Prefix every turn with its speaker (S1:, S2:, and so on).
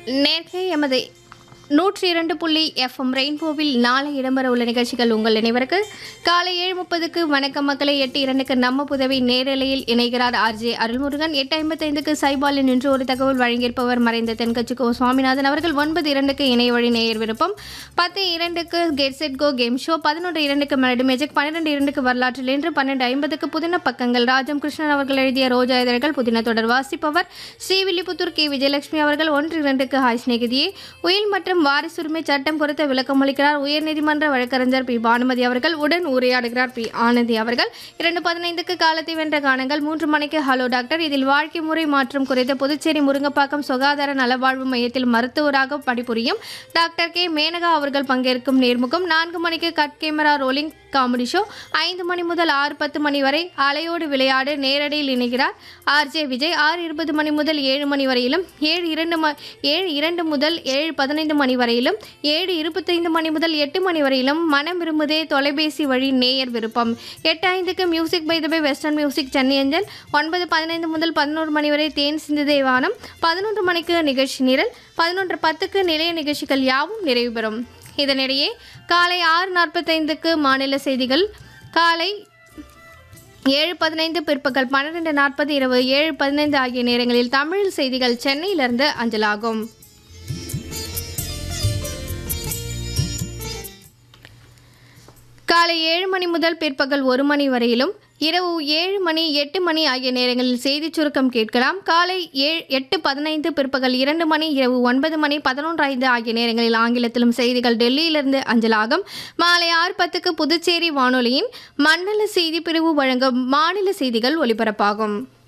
S1: நேர்கே எமது நூற்றி இரண்டு புள்ளி எஃப்எம் ரெயின்போவில் நாளை இடம்பெற உள்ள நிகழ்ச்சிகள் உங்கள் நினைவருக்கு காலை ஏழு முப்பதுக்கு வணக்கம் மக்களை எட்டு இரண்டுக்கு நம்ம புதவி நேரலையில் இணைகிறார் ஆர்ஜே அருள்முருகன் எட்டு ஐம்பத்தைந்துக்கு சைபாலின் இன்று ஒரு தகவல் வழங்கியிருப்பவர் மறைந்த தென்கட்சி கோ சுவாமிநாதன் அவர்கள் ஒன்பது இரண்டுக்கு இணைய வழி நேயர் விருப்பம் பத்து இரண்டுக்கு get set go game show பதினொன்று இரண்டுக்கு மெலடி மேஜிக் பன்னிரெண்டு இரண்டுக்கு வரலாற்றில் இன்று பன்னெண்டு ஐம்பதுக்கு புதின பக்கங்கள் ராஜம் கிருஷ்ணன் அவர்கள் எழுதிய ரோஜா இதழ்கள் புதின தொடர் வாசிப்பவர் ஸ்ரீவில்லிபுத்தூர் கே விஜயலட்சுமி அவர்கள் ஒன்று இரண்டுக்கு ஹாய் சிநேகிதியே உயில் மற்றும் வாரிசுரிமை சட்டம் குறித்த விளக்கம் அளிக்கிறார் உயர்நீதிமன்ற வழக்கறிஞர் பி பானுமதி அவர்கள் உடன் உரையாடுகிறார் பி ஆனந்தி அவர்கள் இரண்டு பதினைந்துக்கு காலத்தை வென்ற காணங்கள் மூன்று மணிக்கு ஹலோ டாக்டர் இதில் வாழ்க்கை முறை மாற்றம் குறித்த புதுச்சேரி முருங்கப்பாக்கம் சுகாதார நலவாழ்வு மையத்தில் மருத்துவராக பணிபுரியும் டாக்டர் கே மேனகா அவர்கள் பங்கேற்கும் நேர்முகம் நான்கு மணிக்கு cut camera rolling comedy show ஐந்து மணி முதல் ஆறு பத்து மணி வரை அலையோடு விளையாடு நேரடியில் இணைகிறார் ஆர்ஜே விஜய் ஆறு இருபது மணி முதல் ஏழு மணி வரையிலும் ஏழு இரண்டு ம ஏழு இரண்டு முதல் ஏழு பதினைந்து மணி வரையிலும் ஏழு இருபத்தைந்து மணி முதல் எட்டு மணி வரையிலும் மனம் விரும்புதே தொலைபேசி வழி நேயர் விருப்பம் எட்டு ஐந்துக்கு music by the by western music Chennai அஞ்சல் ஒன்பது பதினைந்து முதல் பதினோரு மணி வரை தேன் சிந்துதே வானம் பதினொன்று மணிக்கு நிகழ்ச்சி நிரல் பதினொன்று பத்துக்கு நிலைய நிகழ்ச்சிகள் யாவும் நிறைவு பெறும் இதனிடையே காலை ஆறு நாற்பத்தைந்துக்கு மாநில செய்திகள் காலை ஏழு பதினைந்து பிற்பகல் பன்னிரெண்டு நாற்பது இரவு ஏழு பதினைந்து ஆகிய நேரங்களில் தமிழ் செய்திகள் சென்னையிலிருந்து அஞ்சலாகும் காலை ஏழு மணி முதல் பிற்பகல் ஒரு மணி வரையிலும் இரவு ஏழு மணி எட்டு மணி ஆகிய நேரங்களில் செய்திச் சுருக்கம் கேட்கலாம் காலை ஏழு எட்டு பதினைந்து பிற்பகல் இரண்டு மணி இரவு ஒன்பது மணி பதினொன்று ஐந்து ஆகிய நேரங்களில் ஆங்கிலத்திலும் செய்திகள் டெல்லியிலிருந்து அஞ்சலாகும் மாலை ஆறு பத்துக்கு புதுச்சேரி வானொலியின் மண்டல செய்தி பிரிவு வழங்கும் மாநில செய்திகள் ஒலிபரப்பாகும்